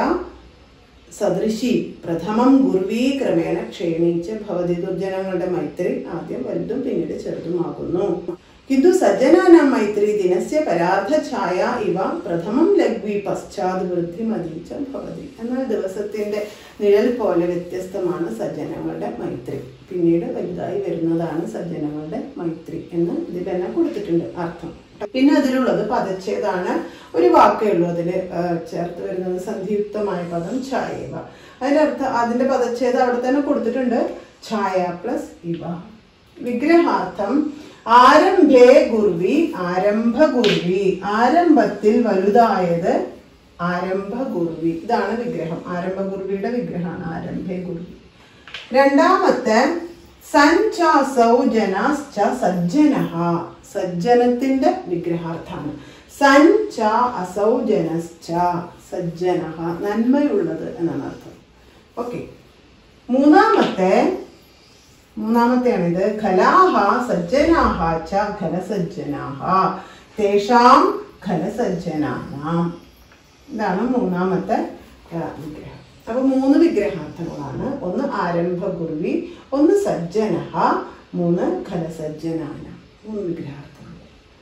സദൃശി പ്രഥമം ഗുർവീ ക്രമേണ ക്ഷീണിച്ച ഭവതി ദുർജനങ്ങളുടെ മൈത്രി ആദ്യം വലുതും പിന്നീട് ചെറുതുമാകുന്നു കിന്തു സജ്ജനാനാം മൈത്രി ദിനസ്യ പരാർദ്ധ ഛായ ഇവ പ്രഥമം ലഘ്വി പശ്ചാത് വൃദ്ധി മതിച്ച ഭവതി എന്നാൽ ദിവസത്തിന്റെ നിഴൽ പോലെ വ്യത്യസ്തമാണ് സജ്ജനങ്ങളുടെ മൈത്രി പിന്നീട് വലുതായി വരുന്നതാണ് സജ്ജനങ്ങളുടെ മൈത്രി എന്ന് ഇതിൽ തന്നെ കൊടുത്തിട്ടുണ്ട് അർത്ഥം പിന്നെ അതിലുള്ളത് പദച്ഛേദാണ് ഒരു വാക്കേ ഉള്ളൂ അതിൽ ചേർത്ത് വരുന്നത് സന്ധിയുക്തമായ പദം ഛായവ അതിന്റെ അർത്ഥം അതിന്റെ പദച്ഛേദം അവിടെ തന്നെ കൊടുത്തിട്ടുണ്ട് ഛായ പ്ലസ് ഇവ വിഗ്രഹാർത്ഥം ആരംഭേ ഗുർവി ആരംഭ ഗുർവി ആരംഭത്തിൽ വലുതായത് ആരംഭ ഗുർവി ഇതാണ് വിഗ്രഹം ആരംഭ ഗുർവിയുടെ വിഗ്രഹമാണ് ആരംഭേ ഗുർവി രണ്ടാമത്തെ സഞ്ചാസൗ ജനാശ്ച സജ്ജനഃ സജ്ജനത്തിന്റെ വിഗ്രഹാർത്ഥാണ് സഞ്ച അസൗ ജനശ്ച സജ്ജനഃ നന്മയുള്ളത് എന്നാണ് അർത്ഥം ഓക്കെ മൂന്നാമത്തെ മൂന്നാമത്തെയാണിത് ഖലാഹ സജ്ജനാഹ ച ഖലസജ്ജനാഹ തേഷാം ഖലസജ്ജനാനാം ഇതാണ് മൂന്നാമത്തെ ആ, വിഗ്രഹം അപ്പൊ മൂന്ന് വിഗ്രഹാർത്ഥങ്ങളാണ് ഒന്ന് ആരംഭ ഗുരുവി ഒന്ന് സജ്ജനഹ മൂന്ന് ഖലസജ്ജനാന മൂന്ന് വിഗ്രഹാർത്ഥങ്ങൾ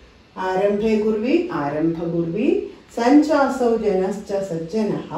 ആരംഭേ കുർവി ആരംഭ കുർവി സഞ്ചാസൗ ജനശ്ച സജ്ജനഃ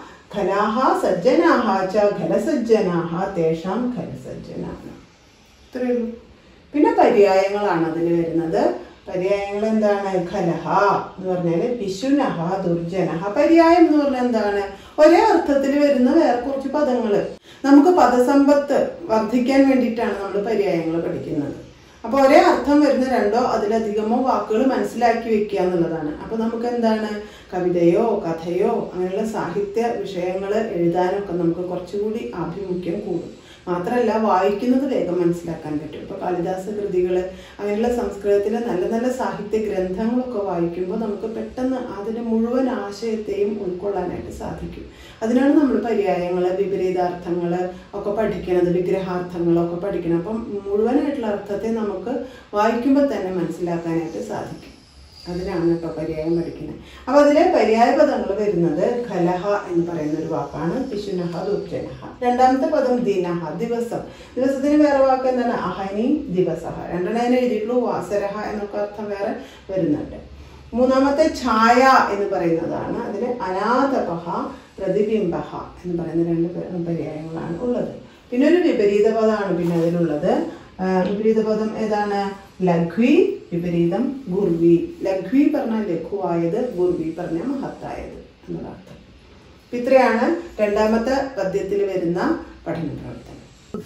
ഖലാഹ സജ്ജനാഹ ച ഖലസജ്ജനാഹ തേഷാം ഖലസജ്ജനാഹ ഇത്രയേ ഉള്ളൂ പിന്നെ പര്യായങ്ങളാണ് അതിൽ വരുന്നത് പര്യായങ്ങൾ എന്താണ് ഖലഹ എന്ന് പറഞ്ഞാല് പിശുനഹ ദുർജനഹ പര്യായം എന്ന് പറഞ്ഞാൽ എന്താണ് ഒരേ അർത്ഥത്തിൽ വരുന്ന വേറെ കുറച്ച് പദങ്ങള് നമുക്ക് പദസമ്പത്ത് വർദ്ധിക്കാൻ വേണ്ടിയിട്ടാണ് നമ്മൾ പര്യായങ്ങൾ പഠിക്കുന്നത് അപ്പൊ ഒരേ അർത്ഥം വരുന്ന രണ്ടോ അതിലധികമോ വാക്കുകൾ മനസ്സിലാക്കി വെക്കുക എന്നുള്ളതാണ് അപ്പൊ നമുക്ക് എന്താണ് കവിതയോ കഥയോ അങ്ങനെയുള്ള സാഹിത്യ വിഷയങ്ങൾ എഴുതാനൊക്കെ നമുക്ക് കുറച്ചുകൂടി ആഭിമുഖ്യം കൂടും മാത്രമല്ല വായിക്കുന്നത് വേഗം മനസ്സിലാക്കാൻ പറ്റും ഇപ്പൊ കാളിദാസ കൃതികൾ അങ്ങനെയുള്ള സംസ്കൃതത്തിലെ നല്ല നല്ല സാഹിത്യ ഗ്രന്ഥങ്ങളൊക്കെ വായിക്കുമ്പോൾ നമുക്ക് പെട്ടെന്ന് അതിന്റെ മുഴുവൻ ആശയത്തെയും ഉൾക്കൊള്ളാനായിട്ട് സാധിക്കും അതിനാണ് നമ്മൾ പര്യായങ്ങൾ വിപരീതാർത്ഥങ്ങൾ ഒക്കെ പഠിക്കണത് വിഗ്രഹാർത്ഥങ്ങളൊക്കെ പഠിക്കണം അപ്പം മുഴുവനായിട്ടുള്ള അർത്ഥത്തെ നമുക്ക് വായിക്കുമ്പോൾ തന്നെ മനസ്സിലാക്കാനായിട്ട് സാധിക്കും അതിനാണ് കേട്ടോ പര്യായം പഠിക്കുന്നത് അപ്പൊ അതിലെ പര്യായ പദങ്ങൾ വരുന്നത് ഖലഹ എന്ന് പറയുന്ന ഒരു വാക്കാണ് പിശുനഹ ദുർജനഹ രണ്ടാമത്തെ പദം ദിനഹ ദിവസം ദിവസത്തിന് വേറെ വാക്ക് എന്താണ് അഹനി ദിവസഹ രണ്ടെണ്ണം എഴുതിയിട്ടുള്ളൂ വാസരഹ എന്നൊക്കെ അർത്ഥം വേറെ വരുന്നുണ്ട് മൂന്നാമത്തെ ഛായ എന്ന് പറയുന്നതാണ് അതിൽ അനാഥപഹ പ്രതിബിംബഹ എന്ന് പറയുന്ന രണ്ട് പ- പര്യായങ്ങളാണ് ഉള്ളത് പിന്നെ ഒരു വിപരീത പദമാണ് പിന്നെ അതിലുള്ളത് ആ, വിപരീത പദം ഏതാണ് ലഘ്വി വിപരീതം ഗുർവി ലഘ്വി പറഞ്ഞാൽ ലഘുവായത് ഗുർവി പറഞ്ഞ മഹത്തായത് എന്നുള്ള അർത്ഥം അപ്പൊ ഇത്രയാണ് രണ്ടാമത്തെ പദ്യത്തിൽ വരുന്ന പഠന പ്രവർത്തനം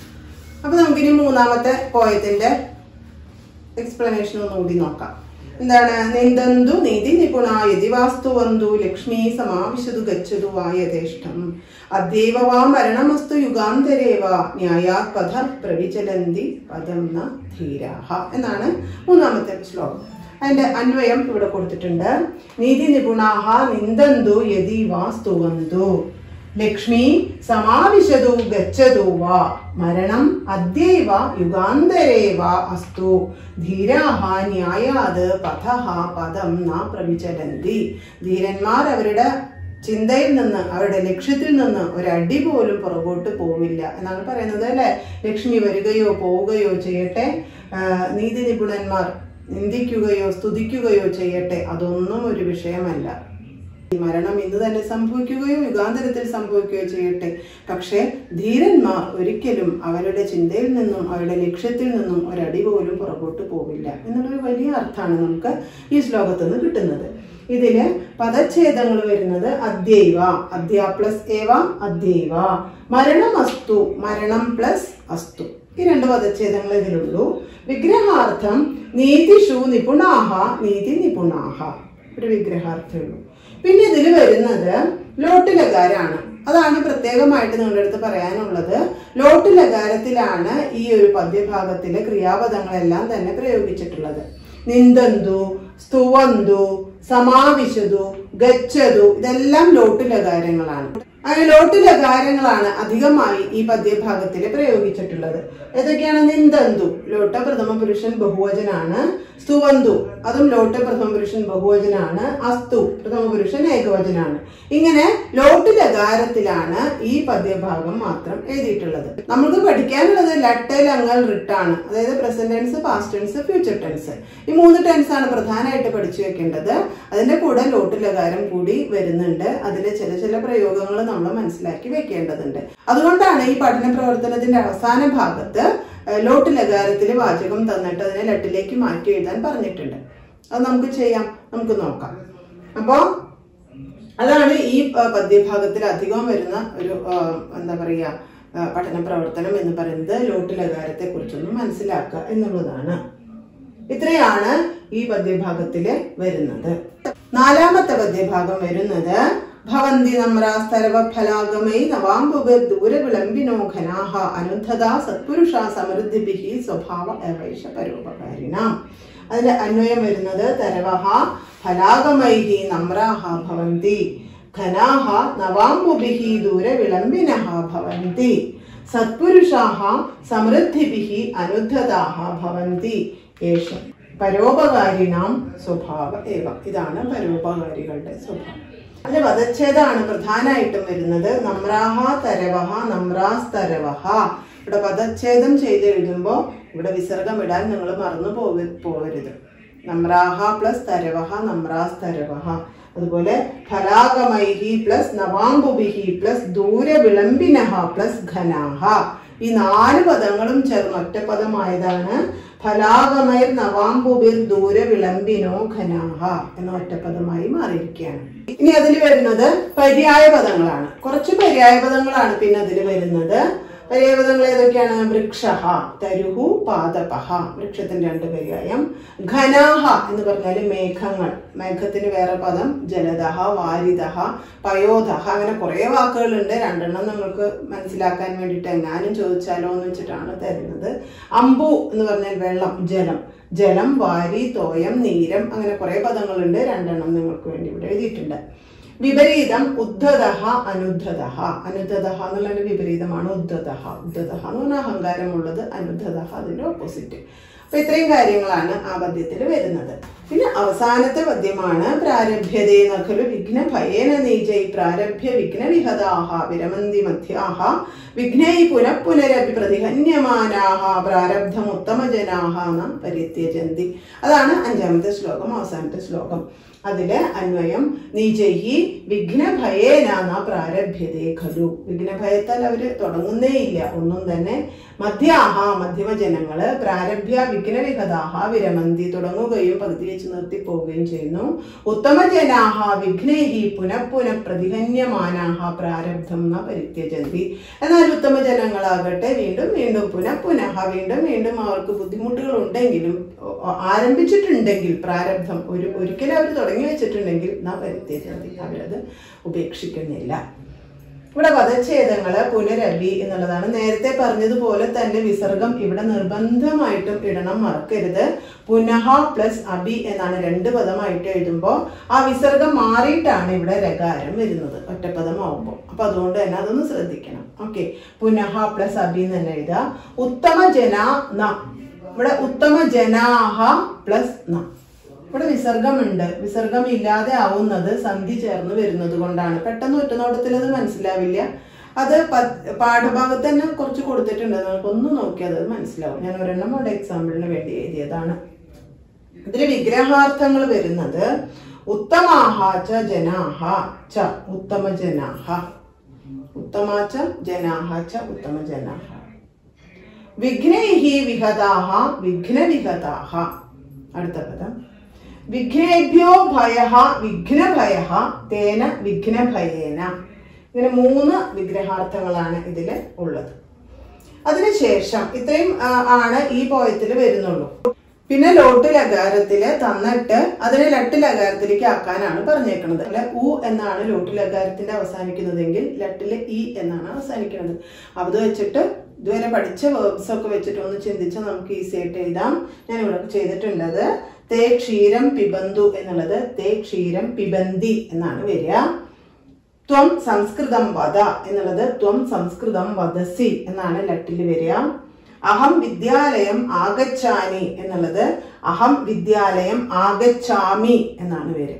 അപ്പൊ നമുക്കിനി മൂന്നാമത്തെ പോയത്തിന്റെ എക്സ്പ്ലനേഷൻ ഒന്നുകൂടി നോക്കാം എന്താണ് നിന്ദന്തു നീതി നിപുണായതി വാസ്തുവന്തു ലക്ഷ്മി സമാവിശതു ഗച്ഛതു വാ യഥേഷ്ടം അദ്യൈവ വാ മരണമസ്തു യുഗാന്തരേവ ന്യായാത് പഥ പ്രവിചലന്തി പദം ന ധീരാഹ എന്നാണ് മൂന്നാമത്തെ ശ്ലോകം അതിന്റെ അന്വയം ഇവിടെ കൊടുത്തിട്ടുണ്ട് നീതി നിപുണാഹ നിന്ദന്തു യതി വാസ്തുവന്തു ലക്ഷ്മി സമാവിശതു ഗച്ഛതു വാ മരണം അദ്യൈവ യുഗാന്തരേ വാ അസ്തു ധീരാഹ ന്യായാത് പഥഹ പദം ന പ്രവിചലന്തി ധീരന്മാർ അവരുടെ ചിന്തയിൽ നിന്ന് അവരുടെ ലക്ഷ്യത്തിൽ നിന്ന് ഒരടി പോലും പുറകോട്ട് പോവില്ല എന്നാണ് പറയുന്നത് അല്ലെ ലക്ഷ്മി വരികയോ പോവുകയോ ചെയ്യട്ടെ ആ, നീതി നിപുണന്മാർ നിന്ദിക്കുകയോ സ്തുതിക്കുകയോ ചെയ്യട്ടെ അതൊന്നും ഒരു വിഷയമല്ല ഈ മരണം ഇന്ന് തന്നെ സംഭവിക്കുകയോ യുഗാന്തരത്തിൽ സംഭവിക്കുകയോ ചെയ്യട്ടെ പക്ഷേ ധീരന്മാർ ഒരിക്കലും അവരുടെ ചിന്തയിൽ നിന്നും അവരുടെ ലക്ഷ്യത്തിൽ നിന്നും ഒരടി പോലും പുറകോട്ട് പോവില്ല എന്നുള്ളൊരു വലിയ അർത്ഥമാണ് നമുക്ക് ഈ ശ്ലോകത്തിൽ നിന്ന് കിട്ടുന്നത് ഇതില് പദച്ഛേദങ്ങൾ വരുന്നത് അദ്യൈവ അദ്യ പ്ലസ് ഏവ അദ്യൈവ മരണം അസ്തു മരണം പ്ലസ് അസ്തു ഈ രണ്ട് പദച്ഛേദങ്ങൾ ഇതിലുള്ളൂ വിഗ്രഹാർത്ഥം നീതിഷു നിപുണാഹ നീതി നിപുണാഹ ഒരു വിഗ്രഹാർത്ഥമേ ഉള്ളൂ പിന്നെ ഇതിൽ വരുന്നത് ലോട്ടിലകാരാണ് അതാണ് പ്രത്യേകമായിട്ട് നിങ്ങളുടെ അടുത്ത് പറയാനുള്ളത് ലോട്ടിലകാരത്തിലാണ് ഈ ഒരു പദ്യഭാഗത്തിലെ ക്രിയാപദങ്ങളെല്ലാം തന്നെ പ്രയോഗിച്ചിട്ടുള്ളത് നിന്ദന്തു സ്തുവന്തു സമാവിശതു ഗച്ഛതു ഇതെല്ലാം ലോട്ടിലകാരങ്ങളാണ് അങ്ങനെ ലോട്ടിലകാരങ്ങളാണ് അധികമായി ഈ പദ്യഭാഗത്തിൽ പ്രയോഗിച്ചിട്ടുള്ളത് ഏതൊക്കെയാണ് നിന്ദന്തു ലോട്ട പ്രഥമ പുരുഷൻ ബഹുവചനാണ് സ്തുവന്തു അതും ലോട്ട പ്രഥമ പുരുഷൻ ബഹുവചനാണ് അസ്തു പ്രഥമ പുരുഷൻ ഏകവചനാണ് ഇങ്ങനെ ലോട്ടിലകാരത്തിലാണ് ഈ പദ്യഭാഗം മാത്രം എഴുതിയിട്ടുള്ളത് നമുക്ക് പഠിക്കാനുള്ളത് ലട്ട് ലങ്ങൽ റിട്ടാണ് അതായത് present tense past tense future tense ഈ മൂന്ന് ടെൻസ് ആണ് പ്രധാനമായിട്ട് പഠിച്ചു വെക്കേണ്ടത് അതിന്റെ കൂടെ ലോട്ടിലകാരം കൂടി വരുന്നുണ്ട് അതിലെ ചില ചില പ്രയോഗങ്ങൾ നമ്മൾ മനസ്സിലാക്കി വെക്കേണ്ടതുണ്ട് അതുകൊണ്ടാണ് ഈ പഠന പ്രവർത്തനത്തിന്റെ അവസാന ഭാഗത്ത് ഏഹ്, ലോട്ടിലകാരത്തിൽ വാചകം തന്നിട്ട് അതിനെ ലട്ടിലേക്ക് മാറ്റി എഴുതാൻ പറഞ്ഞിട്ടുണ്ട് അത് നമുക്ക് ചെയ്യാം നമുക്ക് നോക്കാം അപ്പോ അതാണ് ഈ ആ, പദ്യഭാഗത്തിൽ അധികം വരുന്ന ഒരു ആ, എന്താ പറയുക ആ, പഠന പ്രവർത്തനം എന്ന് പറയുന്നത് ലോട്ടിലകാരത്തെ കുറിച്ചൊന്ന് മനസ്സിലാക്കുക എന്നുള്ളതാണ് ഇത്രയാണ് ഈ പദ്യഭാഗത്തില് വരുന്നത് നാലാമത്തെ പദ്യഭാഗം വരുന്നത് ഭവന്തി നമ്രാസ്തരവ ഫലാഗമൈ നവാംബുവ ദൂരവിളംബിനോ ഘനാഹ അനുദ്ധതാ സത്പുരുഷ സമൃദ്ധിഭി സ്വഭാവ ഏവൈഷ പരോപകാരിണാം അതിന്റെ അന്വയം വരുന്നത് തരവഹ ഫലാഗമൈഹി നമ്രാഹ ഭവന്തി ഘനാഹ നവാംബുഭിः ദൂരവിളംബിനഃ ഭവന്തി സത്പുരുഷാः സമൃദ്ധിഭിः അനുദ്ധതാः ഭവന്തി ഏഷ പരോപകാരിണാം സ്വഭാവ ഏവ ഇതാണ് പരോപകാരികളുടെ സ്വഭാവം അതിന്റെ പദച്ഛേദമാണ് പ്രധാനമായിട്ടും വരുന്നത് നമ്രാഹ തരവഹ നമ്രാസ്തരവഹ ഇവിടെ പദച്ഛേദം ചെയ്ത് എഴുതുമ്പോൾ ഇവിടെ വിസർഗം ഇടാൻ നിങ്ങൾ മറന്നു പോക പോകരുത് നമ്രാഹ പ്ലസ് തരവഹ നമ്രാസ് തരവഹ അതുപോലെ ഫലാഗമൈഹി പ്ലസ് നവാംബുബിഹി പ്ലസ് ദൂരവിളംബിനഹ പ്ലസ് ഘനാഹ ഈ നാല് പദങ്ങളും ചേർന്ന് ഒറ്റ പദമായതാണ് ഫലാഗമൈർ നവാംബുബിർ ദൂരവിളംബിനോ ഘനാഹ എന്ന ഒറ്റപ്പദമായി മാറിയിരിക്കുകയാണ് ഇനി അതിൽ വരുന്നത് പര്യായ പദങ്ങളാണ് കുറച്ച് പര്യായ പദങ്ങളാണ് പിന്നെ അതിൽ വരുന്നത് പര്യായപദങ്ങൾ ഏതൊക്കെയാണ് വൃക്ഷ തരുഹു പാദപഹ വൃക്ഷത്തിന്റെ രണ്ട് പര്യായം ഘനാഹ എന്ന് പറഞ്ഞാൽ മേഘങ്ങൾ മേഘത്തിന് വേറെ പദം ജലദഹ വാരിദഹ പയോധഹ അങ്ങനെ കുറേ വാക്കുകളുണ്ട് രണ്ടെണ്ണം നിങ്ങൾക്ക് മനസ്സിലാക്കാൻ വേണ്ടിയിട്ട് എങ്ങാനും ചോദിച്ചാലോ എന്ന് വെച്ചിട്ടാണ് തരുന്നത് അമ്പു എന്ന് പറഞ്ഞാൽ വെള്ളം ജലം ജലം വാരി തോയം നീരം അങ്ങനെ കുറേ പദങ്ങളുണ്ട് രണ്ടെണ്ണം നിങ്ങൾക്ക് വേണ്ടി ഇവിടെ എഴുതിയിട്ടുണ്ട് വിപരീതം ഉദ്ധതഹ അനുദ്ധതഹ അനുദ്ധതഹ എന്നുള്ളതിന്റെ വിപരീതമാണ് ഉദ്ധതഹ ഉദ്ധതഹ എന്ന് പറഞ്ഞാൽ അഹങ്കാരമുള്ളത് അനുദ്ധതഹ അതിന്റെ ഓപ്പോസിറ്റ് അപ്പൊ ഇത്രയും കാര്യങ്ങളാണ് ആ പദ്യത്തിൽ വരുന്നത് പിന്നെ അവസാനത്തെ പദ്യമാണ് പ്രാരഭ്യതേ നഖലു വിഘ്ന ഭയേന നീജൈ പ്രാരഭ്യ വിഘ്ന വിഹതാഹ വിരമന്തി മധ്യാഹ വിഘ്നൈ പുനഃ പുനരപി പ്രതിഹന്യമാനാഹ പ്രാരബ്ധമുത്തമജനാഹ ന പരിത്യജന്തി അതാണ് അഞ്ചാമത്തെ ശ്ലോകം അവസാനത്തെ ശ്ലോകം അതില് അന്വയം നീജഹി വിഘ്നഭയേനാന്ന പ്രാരഭ്യതേ ഖലു വിഘ്നഭയത്താൽ അവര് തുടങ്ങുന്നേ ഇല്ല ഒന്നും തന്നെ മധ്യാഹ മധ്യമജനങ്ങള് പ്രാരഭ്യ വിഘ്നവിഹതാഹ വിരമന്തി തുടങ്ങുകയും പകുതി വെച്ച് നിർത്തി പോവുകയും ചെയ്യുന്നു ഉത്തമജനാഹ വിഘ്നേഹി പുനഃ പുനഃ പ്രതിഹന്യമാനാഹ പ്രാരബ്ധം ന പരിത്യജന്തി എന്നാൽ ഉത്തമജനങ്ങളാകട്ടെ വീണ്ടും വീണ്ടും പുനഃ പുനഃ വീണ്ടും വീണ്ടും അവർക്ക് ബുദ്ധിമുട്ടുകൾ ഉണ്ടെങ്കിലും ഒ- ആരംഭിച്ചിട്ടുണ്ടെങ്കിൽ പ്രാരബ്ധം ഒരു ഒരിക്കലും അവർ തുടങ്ങി വെച്ചിട്ടുണ്ടെങ്കിൽ നാം പരിത്യജന്തി അവരത് ഉപേക്ഷിക്കുന്നില്ല ഇവിടെ പദച്ഛേദങ്ങള് പുനരഭി എന്നുള്ളതാണ് നേരത്തെ പറഞ്ഞതുപോലെ തന്നെ വിസർഗം ഇവിടെ നിർബന്ധമായിട്ടും ഇടണം മറക്കരുത് പുനഃ പ്ലസ് അഭി എന്നാണ് രണ്ട് പദമായിട്ട് എഴുതുമ്പോൾ ആ വിസർഗം മാറിയിട്ടാണ് ഇവിടെ രകാരം വരുന്നത് ഒറ്റപ്പദമാവുമ്പോൾ അപ്പൊ അതുകൊണ്ട് തന്നെ അതൊന്ന് ശ്രദ്ധിക്കണം ഓക്കെ പുനഃ പ്ലസ് അഭി എന്ന് തന്നെ എഴുതുക ഉത്തമ ജന ന ഇവിടെ ഉത്തമ ജനാഹ പ്ലസ് ന ഇവിടെ വിസർഗമുണ്ട് വിസർഗം ഇല്ലാതെ ആവുന്നത് സന്ധി ചേർന്ന് വരുന്നത് കൊണ്ടാണ് പെട്ടെന്ന് ഒറ്റനോട്ടത്തിൽ അത് മനസ്സിലാവില്ല അത് പ- പാഠഭാഗത്ത് തന്നെ കുറച്ച് കൊടുത്തിട്ടുണ്ട് നിങ്ങൾക്ക് ഒന്ന് നോക്കിയാൽ അത് മനസ്സിലാവും ഞാൻ ഒരെണ്ണം അവിടെ എക്സാമ്പിളിന് വേണ്ടി എഴുതിയതാണ് ഇതിൽ വിഗ്രഹാർത്ഥങ്ങൾ വരുന്നത് ഉത്തമാഹ ച ജനാഹ ച ഉത്തമ ജനാഹ ഉത്തമാച്ച ജനാഹ ച ഉത്തമ ജനാഹ വിഘ്നൈഹി വിഹതാഹ വിഘ്നവിഹതാഹ അടുത്ത പദം വിഘ്നേഭ്യോ ഭയ വിഘ്നഭയ തേന വിഘ്നഭയേന ഇങ്ങനെ മൂന്ന് വിഗ്രഹാർത്ഥങ്ങളാണ് ഇതിൽ ഉള്ളത് അതിനുശേഷം ഇത്രയും ആ, ആണ് ഈ പോയത്തിൽ വരുന്നുള്ളൂ പിന്നെ ലോട്ട് ലകാരത്തില് തന്നിട്ട് അതിനെ ലട്ട് ലകാരത്തിലേക്ക് ആക്കാനാണ് പറഞ്ഞേക്കുന്നത് അല്ലെ ഉ എന്നാണ് ലോട്ട് ലകാരത്തിന്റെ അവസാനിക്കുന്നതെങ്കിൽ ലട്ടില് ഇ എന്നാണ് അവസാനിക്കുന്നത് അത് വെച്ചിട്ട് ഇതുവരെ പഠിച്ച വേർബ്സ് ഒക്കെ വെച്ചിട്ട് ഒന്ന് ചിന്തിച്ച് നമുക്ക് ഈസി ആയിട്ട് എഴുതാം ഞാൻ ഇവിടെ ചെയ്തിട്ടുള്ളത് തേ ക്ഷീരം പിബന്തു എന്നുള്ളത് തേ ക്ഷീരം പിബന്തി എന്നാണ് വരിക ത്വം സംസ്കൃതം വദ എന്നുള്ളത് ത്വം സംസ്കൃതം വദസി എന്നാണ് ലട്ടിൽ വരിക അഹം വിദ്യാലയം ആഗച്ഛാനി എന്നുള്ളത് അഹം വിദ്യാലയം ആഗച്ഛാമി എന്നാണ് വരിക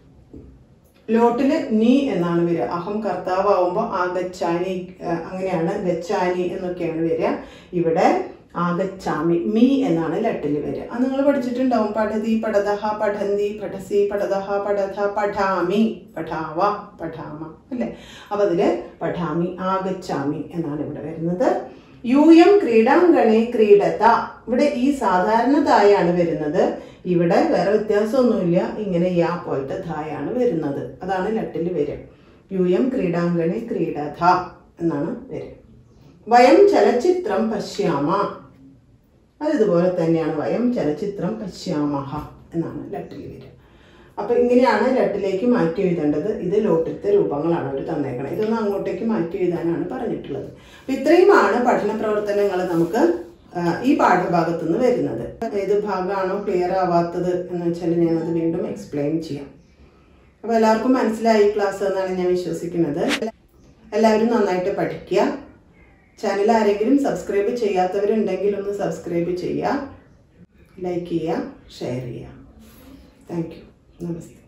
ലോട്ടില് നീ എന്നാണ് വരിക അഹം കർത്താവാകുമ്പോൾ ആഗച്ഛാനി ആ, അങ്ങനെയാണ് ഗച്ഛാനി എന്നൊക്കെയാണ് വരിക ഇവിടെ ആഗച്ഛാമി മീ എന്നാണ് ലട്ടില് വരിക അത് നിങ്ങൾ പഠിച്ചിട്ടുണ്ടാവും പഠതി പഠതഹ പഠന്തി പഠസി പഠതഹ പഠധ പഠാമി പഠാവ പഠാമ അല്ലേ അപ്പൊ അതില് പഠാമി ആഗച്ഛാമി എന്നാണ് ഇവിടെ വരുന്നത് യൂയം ക്രീഡാങ്കണേ ക്രീഡത ഇവിടെ ഈ സാധാരണ തായാണ് വരുന്നത് ഇവിടെ വേറെ വ്യത്യാസമൊന്നുമില്ല ഇങ്ങനെ യാ പോലത്തെ ധായാണ് വരുന്നത് അതാണ് ലട്ടിൽ വരിക യൂയം ക്രീഡാങ്കണേ ക്രീഡത എന്നാണ് വരിക വയം ചലച്ചിത്രം പശ്യാമ അത് ഇതുപോലെ തന്നെയാണ് വയം ചലച്ചിത്രം പശ്യാമഹ എന്നാണ് ലട്ടിൽ വരിക അപ്പൊ ഇങ്ങനെയാണ് ലട്ടിലേക്ക് മാറ്റി എഴുതേണ്ടത് ഇത് ലോട്ടിലത്തെ രൂപങ്ങളാണ് അവർ തന്നേക്കണം ഇതൊന്ന് അങ്ങോട്ടേക്ക് മാറ്റി എഴുതാനാണ് പറഞ്ഞിട്ടുള്ളത് അപ്പൊ ഇത്രയുമാണ് പഠന പ്രവർത്തനങ്ങൾ നമുക്ക് ആ, ഈ പാഠഭാഗത്തു നിന്ന് വരുന്നത് ഏത് ഭാഗമാണോ ക്ലിയർ ആവാത്തത് എന്ന് വെച്ചാൽ ഞാനത് വീണ്ടും എക്സ്പ്ലെയിൻ ചെയ്യാം അപ്പൊ എല്ലാവർക്കും മനസ്സിലായി ക്ലാസ് എന്നാണ് ഞാൻ വിശ്വസിക്കുന്നത് എല്ലാവരും നന്നായിട്ട് പഠിക്കുക ചാനൽ ആരെങ്കിലും സബ്സ്ക്രൈബ് ചെയ്യാത്തവരുണ്ടെങ്കിൽ ഒന്ന് സബ്സ്ക്രൈബ് ചെയ്യുക ലൈക്ക് ചെയ്യുക ഷെയർ ചെയ്യുക താങ്ക് യു നമസ്തേ